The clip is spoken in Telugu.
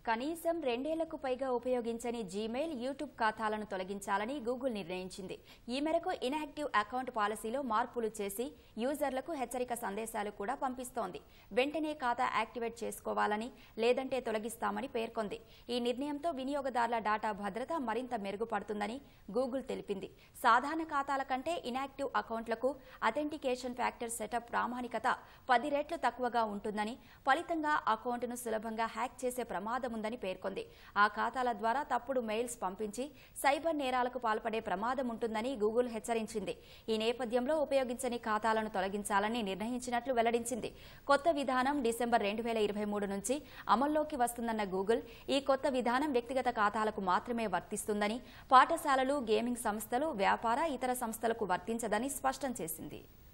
కనీసం రెండేళ్లకు పైగా ఉపయోగించని జీమెయిల్ యూట్యూబ్ ఖాతాలను తొలగించాలని గూగుల్ నిర్ణయించింది ఈ మేరకు ఇన్యాక్టివ్ అకౌంట్ పాలసీలో మార్పులు చేసి యూజర్లకు హెచ్చరిక సందేశాలు కూడా పంపిస్తోంది వెంటనే ఖాతా యాక్టివేట్ చేసుకోవాలని లేదంటే తొలగిస్తామని పేర్కొంది ఈ నిర్ణయంతో వినియోగదారుల డాటా భద్రత మరింత మెరుగుపడుతుందని గూగుల్ తెలిపింది సాధారణ ఖాతాల కంటే ఇన్యాక్టివ్ అకౌంట్లకు అథెంటికేషన్ ఫ్యాక్టర్ సెటప్ ప్రామాణికత పది రెట్లు తక్కువగా ఉంటుందని ఫలితంగా అకౌంట్ను సులభంగా హ్యాక్ చేసే ప్రమాదం ఉందని పేర్కొంది ఆ ఖాతాల ద్వారా తప్పుడు మెయిల్స్ పంపించి సైబర్ నేరాలకు పాల్పడే ప్రమాదం ఉంటుందని గూగుల్ హెచ్చరించింది ఈ నేపథ్యంలో ఉపయోగించని ఖాతాలను తొలగించాలని నిర్ణయించినట్లు వెల్లడించింది కొత్త విధానం డిసెంబర్ రెండు వేల ఇరవై మూడు నుంచి అమల్లోకి వస్తుందన్న గూగుల్ ఈ కొత్త విధానం వ్యక్తిగత ఖాతాలకు మాత్రమే వర్తిస్తుందని పాఠశాలలు గేమింగ్ సంస్థలు వ్యాపార ఇతర సంస్థలకు వర్తించదని స్పష్టం చేసింది